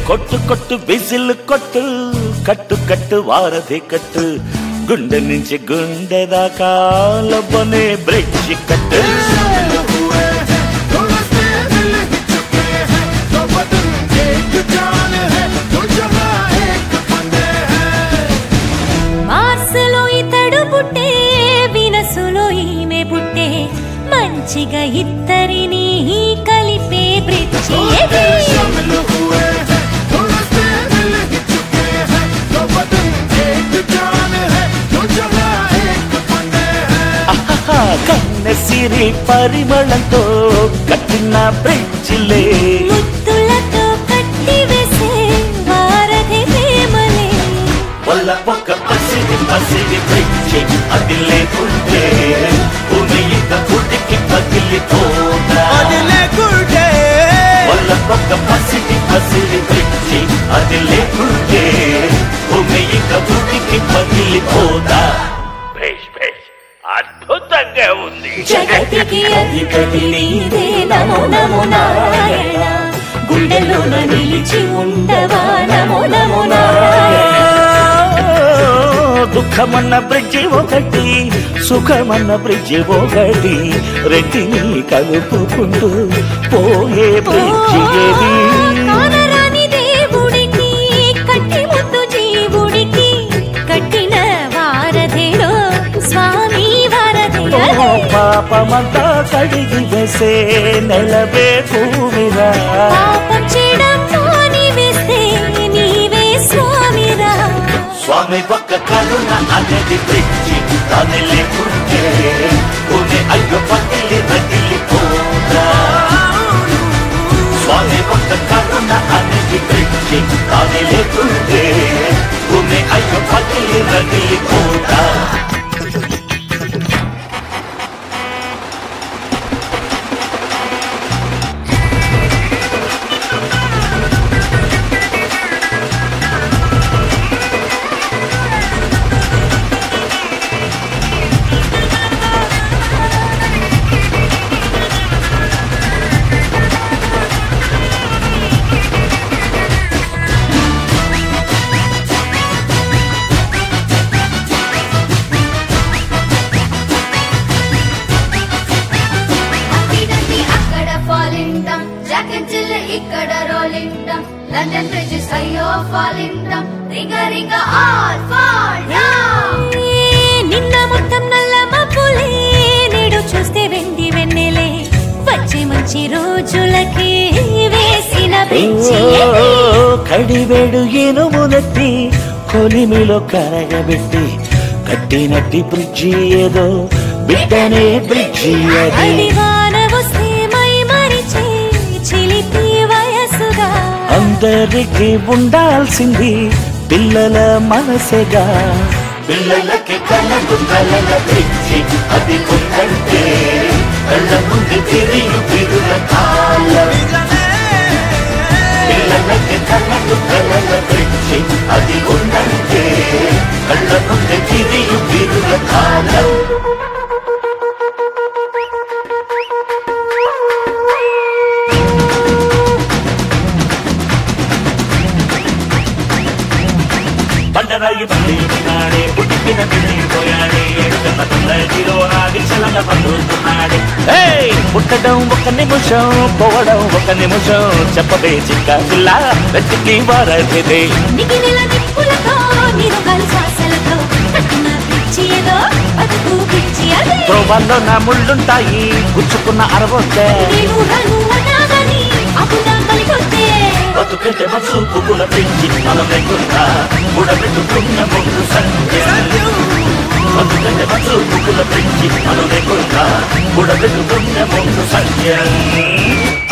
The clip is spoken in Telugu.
కొట్టు కొట్టు విజిల్ కొట్టు కట్టు కట్టు వారధి కట్టు గుండె నుంచి గుండె దాకా లబ్బనే బ్రిడ్జి కట్టు మార్సులో ఇతడు పుట్టే వినసులో ఈమె పుట్టే మంచిగా ఇద్దరిని కలిపే బ్రిడ్జి ఇది. ఆహాహా, కన్నెసిరి పరిమళంతో కట్టిన బ్రిడ్జిలే ముద్దులతో కట్టి వేసే వారధి ప్రేమలే వల్ల ఒక పసిడి పసిడి బ్రిడ్జి అది లేకుంటే భూమి ఇంత పుట్టికి పగిలిపోతా వల్ల ఒక పసిడి పసిడి బ్రిడ్జి అది లేకుంటే భూమి ఇంత పుట్టికి పగిలిపోతా భేష్ భేష్ అద్భుతంగా ఉంది జగతికి అధిపతి నీదే నమో నమో నారాయణ గుండెలోన నిలిచి ఉండవా నమో నమో నారాయణ దుఃఖమన్న బ్రిడ్జి ఒకటి సుఖమన్న బ్రిడ్జి ఒకటి రెంటిని కలుపుకుంటూ పోయే బ్రిడ్జి ఏది కానరాని దేవుడికి కట్టి ముద్దు జీవుడికి కట్టిన వారధిలో స్వామి వారధి ఓ పాపమంతా కడిగి వేసే నెలవే భూమిరా పాపం చేయడం మాని వేస్తే నీవే స్వామిరా స్వామి పక్క కరుణ అనేది బ్రిడ్జి దాని లేకుంటే భూమి అయ్యో పగిలి రగిలిపోతా స్వామి పక్క కరుణ అనేది బ్రిడ్జి దాని లేకుంటే భూమి అయ్యో పగిలి రగిలిపోతా అక్కడికి అక్కడ ఫాలింటాం జాక్ అండ్ జిల్ ఇక్కడ రోలింటాం లండన్ బ్రిడ్జెస్ అయ్యో ఫాలింటాం రింగ రింగ ఆల్ ఫాల్ డౌన్ నిన్న మొత్తం నల్ల మబ్బులే నేడు చూస్తే వెండి వెన్నెలే వచ్చే మంచి రోజులకి వేసిన బ్రిడ్జి ఇది. కడివేడు ఇనుమునెత్తి కొలిమిలో కరగబెట్టి కట్టినట్టి బ్రిడ్జి ఏదో బిడ్డనే బ్రిడ్జి అది అది వాన వస్తే మై మరిచే చిలిపి వయసుగా అందరికి ఉండాల్సింది పిల్లల మనసెగా పిల్లలకి కలలు కలల బ్రిడ్జి అది ఉందంటే కళ్ళ ముందు తిరిగి తిరుల కాలం పిల్లలకి కలలు కలల బ్రిడ్జి అది ఉందంటే కళ్ళ ముందు తిరిగి తిరుల కాలం బండరాయి బండి నాడే పుట్టిన పిల్లి పోయాడే ఎడుగన్న పిల్లడిలో నాది చలన పడుతున్నాడే పుట్టడం ఒక నిమిషం పోవడం ఒక నిమిషం చెప్పవే చిక్క పిల్ల వెతికి వారదే మిగిలిన నిప్పులతో నిరుగలు శ్వాసలతో కట్టిన బ్రిడ్జి ఏదో బతుకు బ్రిడ్జి అదే త్రోవాల్లో నా ముళ్ళుంటాయి గుచ్చుకున్న అరవొద్దే నేను రను అనాగని అప్పుడా కలిగొద్దే బతుకంటే మనసు పువ్వుల పెంచి మనం లేకుండా కూడబెట్టుకున్న ముందు సంఖ్య బతుకంటే మనసు పువ్వుల పెంచి మనం లేకుండా కూడబెట్టుకున్న ముందు సంఖ్య